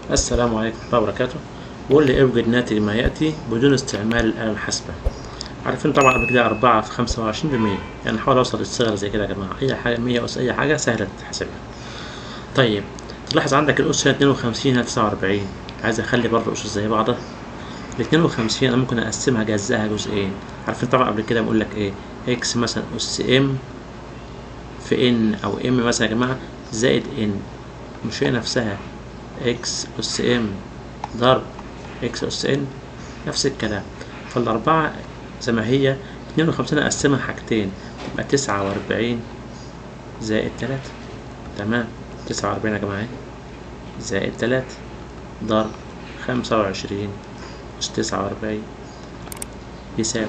السلام عليكم ورحمة الله وبركاته بيقول لي اوجد ناتج ما يأتي بدون استعمال الآلة الحاسبة عارفين طبعا قبل كده أربعة في خمسة وعشرين بالمية يعني نحاول أوصل للصغر زي كده يا جماعة أي حاجة مية أس أي حاجة سهلة تتحسبها طيب تلاحظ عندك الأس هنا اتنين وخمسين هنا تسعة وأربعين عايز أخلي برضه أسس زي بعضها الاتنين وخمسين أنا ممكن أقسمها أجزأها جزئين عارفين طبعا قبل كده بقول لك إيه إكس مثلا أس إم في إن أو إم مثلا يا جماعة زائد إن مش هي نفسها اكس اس ام ضرب اكس اس ان نفس الكلام فالأربعة زي ما هي اتنين وخمسين أقسمها حاجتين تبقى تسعة وأربعين زائد تلاتة تمام تسعة وأربعين يا جماعة زائد تلاتة ضرب خمسة وعشرين أس تسعة وأربعين يساوي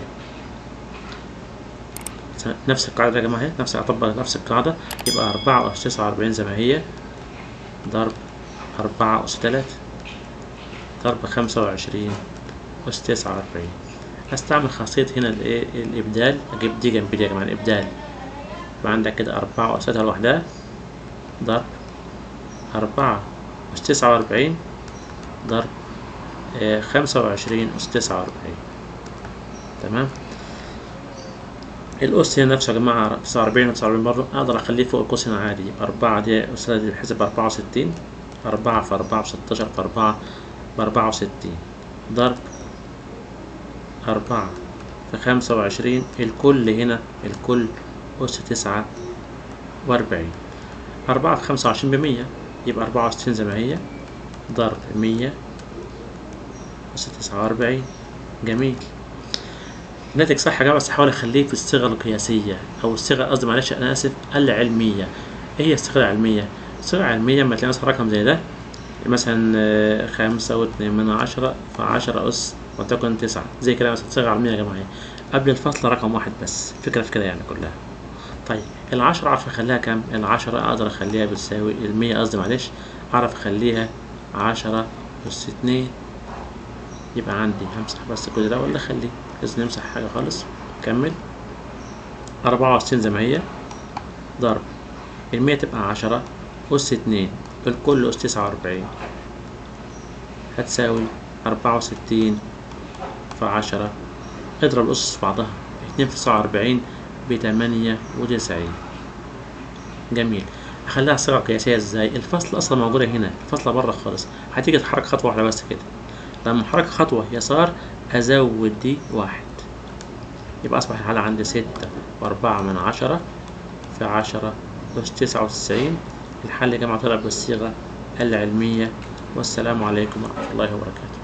نفس القاعدة يا جماعة نفس أطبق نفس القاعدة يبقى أربعة أس تسعة وأربعين زي ما هي ضرب أربعة أس تلاتة ضرب خمسة وعشرين أس تسعة وأربعين هستعمل خاصية هنا الإيه الإبدال أجيب دي جنب دي يا جماعة الإبدال يبقى عندك كده أربعة أس تلاتة لوحدها ضرب أربعة أس تسعة وأربعين ضرب آه خمسة وعشرين أس تسعة وأربعين تمام الأس هنا نفسه يا جماعة تسعة وأربعين وتسعة وأربعين برضه أقدر أخليه فوق القوس هنا عادي يبقى أربعة دي أس دي بحسب أربعة وستين أربعة في أربعة بستاشر في أربعة بأربعة وستين ضرب أربعة في خمسة وعشرين الكل هنا الكل أس تسعة وأربعين أربعة في خمسة وعشرين بمية يبقى أربعة وستين زي ما هي ضرب مية أس تسعة وأربعين جميل الناتج صح يا جماعة بس هحاول أخليه في الصيغة القياسية أو الصيغة قصدي معلش أنا آسف العلمية إيه هي الصيغة العلمية؟ الصيغة العلمية لما تلاقي مثلا رقم زي ده مثلا خمسة واتنين من عشرة فعشرة أس وتكن تسعة زي كده مثلا صيغة علمية يا جماعة قبل الفصل رقم واحد بس فكرة في كده يعني كلها طيب العشرة أعرف أخليها كام؟ العشرة أقدر أخليها بتساوي المية قصدي معلش أعرف أخليها عشرة أس اتنين يبقى عندي همسح بس كل ده ولا أخليه لازم نمسح حاجة خالص كمل أربعة وستين زي ما هي ضرب المية تبقى عشرة أس اتنين الكل أس تسعة وأربعين هتساوي أربعة وستين في عشرة اضرب الأسس في بعضها اتنين في تسعة وأربعين بتمانية وتسعين جميل أخليها صيغة قياسية ازاي الفصل أصلا موجودة هنا الفصل بره خالص هتيجي تحرك خطوة واحدة بس كده لما أحرك خطوة يسار أزود دي واحد يبقى أصبح الحالة عندي ستة وأربعة من عشرة في عشرة أس تسعة وتسعين الحل يا جماعة طلع بالصيغة العلمية والسلام عليكم ورحمة الله وبركاته